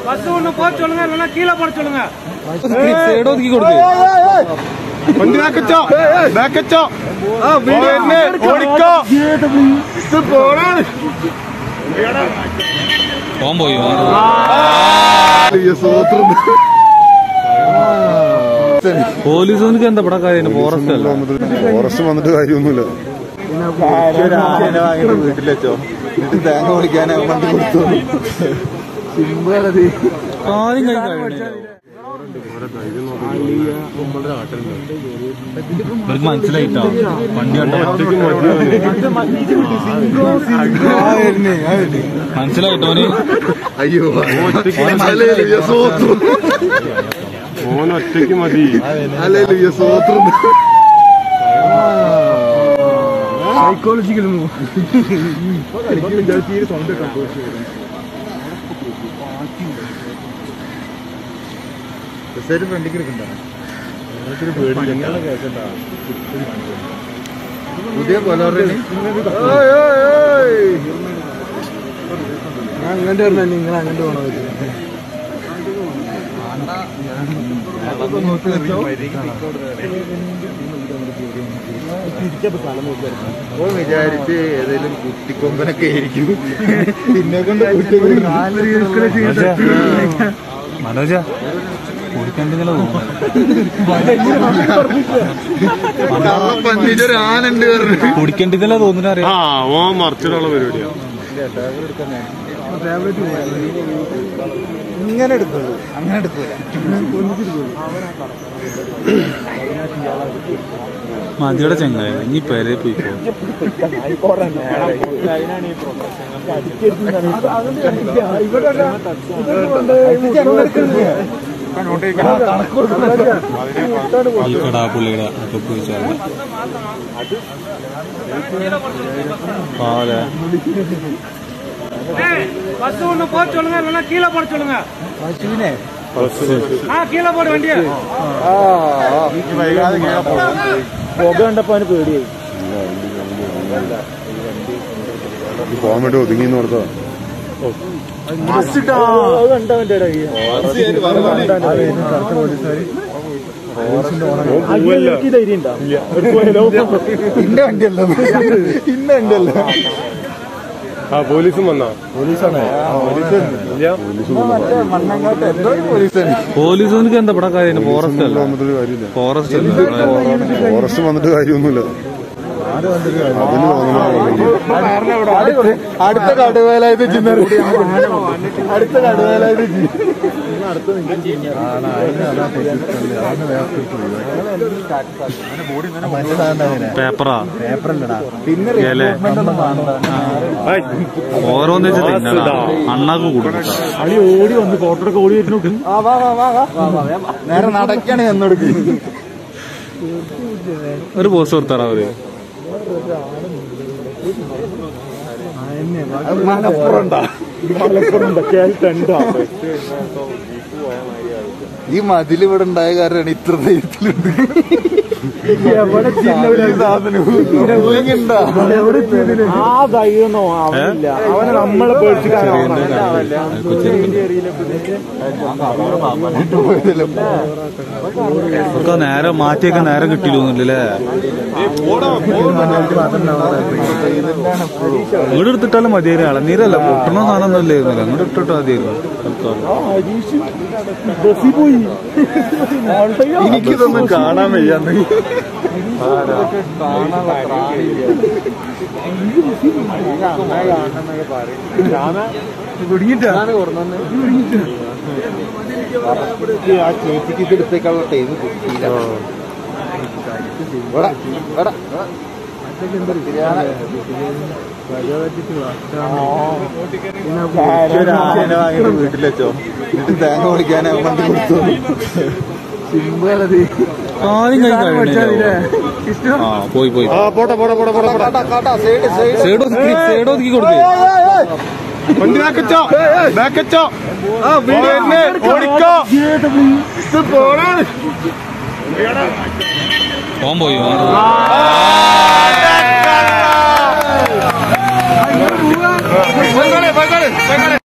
Bus ஒண்ணு போக சொல்லுங்க இல்லைன்னா கீழே போட சொல்லுங்க സൈഡ് ഒതുക്കി കൊടുക്ക് വണ്ടി ബാക്കച്ചോ ബാക്കച്ചോ ഓടിക്കോ ഇത് പോണാണ് ഓൻ പോയി പോലീസുകാർക്ക് എന്താ ഇവിടെ കാര്യം ഫോറസ്റ്റ് അല്ല ഫോറസ്റ്റ് വന്നിട്ട് കാര്യമൊന്നുമില്ല വീട്ടിൽ വെച്ചോ എന്നിട്ട് തേങ്ങ പൊളിക്കാൻ വണ്ടി കൊടുത്തു കാര്യം കഴിക്കാൻ ഇവർക്ക് മനസ്സിലായിട്ടോ വണ്ടി കണ്ടോ മനസ്സിലായിട്ടോ ഓന് അയ്യോ ഓൻ ഒറ്റയ്ക്ക് മതി അല്ലല്ലോ സോത്രം ഫ്രണ്ടിക്ക് എടുക്കണ്ട പുതിയ കൊലോറിന് ഞാൻ അങ്ങോട്ട് വരണ നിങ്ങൾ അങ്ങോട്ട് പോണോ ഓ വിചാരിച്ച് ഏതെങ്കിലും കുട്ടിക്കൊമ്പനൊക്കെ ആയിരിക്കും പിന്നെ കൊണ്ട് മനോജ കുടിക്കണ്ടെങ്കിലോ പന്നിച്ചൊരു ആനുണ്ട് പറഞ്ഞു കുടിക്കണ്ടെങ്കിലോ തോന്നുന്നു അറിയാം ആ ഓൻ മറിച്ചിട്ടുള്ള പരിപാടിയാ ഇങ്ങനെ എടുക്കുള്ളൂ അങ്ങനെ എടുക്കൂല മതിയുടെ ചങ്ങായ ഇനി പേരെ പോയിക്കോ ഈ കടാപ്പുള്ളിയുടെ ഒക്കെ പോയിച്ചാൽ അതെ பஸ் ஒண்ணு போக சொல்லுங்க இல்லைன்னா கீழே போட சொல்லுங்க ஆ கீழே போடு வண்டியை പുക കണ്ടപ്പോ അവന് പേടിയായി പോകാൻ വേണ്ടി ഒതുങ്ങി എന്ന് ഓർത്തോ ഇന്ന വണ്ടിയല്ലോ ഇന്ന വണ്ടിയല്ലോ ആ പോലീസും വന്നാ പോലീസാണ് ഇല്ല മണ്ണങ്ങാട്ട് എന്തോ പോലീസാണ് പോലീസുകാർക്ക് എന്താ ഇവിടെ കാര്യം ഫോറസ്റ്റ് അല്ല വന്നിട്ട് കാര്യമില്ല ഫോറസ്റ്റ് അല്ല ഫോറസ്റ്റ് വന്നിട്ട് കാര്യമൊന്നുമില്ല അതിന് തോന്നുന്നു അടുത്ത കടുവേലായത് ചിന്നറി അടുത്ത കടുവേലായത് പേപ്പറാ പേപ്പറല്ലടാ പിന്നെ ഇല. ഓരോന്ന് വെച്ച് തിന്നടാ അണ്ണാക്ക് കൊടുക്കട്ടാ അളി ഓടി വന്ന് ഫോട്ടോ ഓടി വരുന്നു നേരെ നടക്കാണ് എന്നോടുക്ക് ഒരു പോസ്റ്റ് കൊടുത്താറാ അവര് മലപ്പുറണ്ടാ മലപ്പുറണ്ടാ കേൾക്കണ്ടാ ഈ മതിൽ ഇവിടെ ഉണ്ടായ കാരണമാണ് ഇത്ര ധൈര്യത്തിലുണ്ട് ആ ധൈര്യമൊന്നും ആവില്ല അവനെ നമ്മളെ ഒക്കെ നേരം മാറ്റിയൊക്കെ നേരം കിട്ടിയില്ലൊന്നുമില്ലല്ലേ ഇങ്ങോട്ട് എടുത്തിട്ടാലും മതിയായിരുന്നു ഇളനീരല്ല പൊട്ടണ സാധനം ഇല്ലായിരുന്നല്ലോ അങ്ങോട്ട് ഇട്ടിട്ട് മതിയായിരുന്നു തൽക്കാലം എനിക്കിതൊന്നും കാണാൻ വയ്യാന്ന് ആ ചേച്ചിക്ക് ഇത് എടുത്തേക്കാളുള്ള ടൈം കിട്ടിയില്ല ഇവിടെ, ഇവിടെ, ഇവിടെ. വീട്ടിൽ വെച്ചോ എന്നിട്ട് തേങ്ങ പൊളിക്കാൻ വണ്ടി കൊടുത്തു സിമ്പിളത് കാര്യം കഴിക്കാൻ ആ പോയി പോയി ആ പോട്ടെ പോട്ടെ പോട്ടെ പോട്ടെ പോട്ടെ സൈഡ് സൈഡ് സൈഡ് ഒതുക്കി സൈഡ് ഒതുക്കി കൊടുക്ക് വണ്ടി ബാക്കച്ചോ ബാക്കച്ചോ ഓടിക്കോ ഇത് പോണാണ് ഓൻ പോയി പോയിക്കോളെ പോയിക്കോളെ പോയിക്കോളെ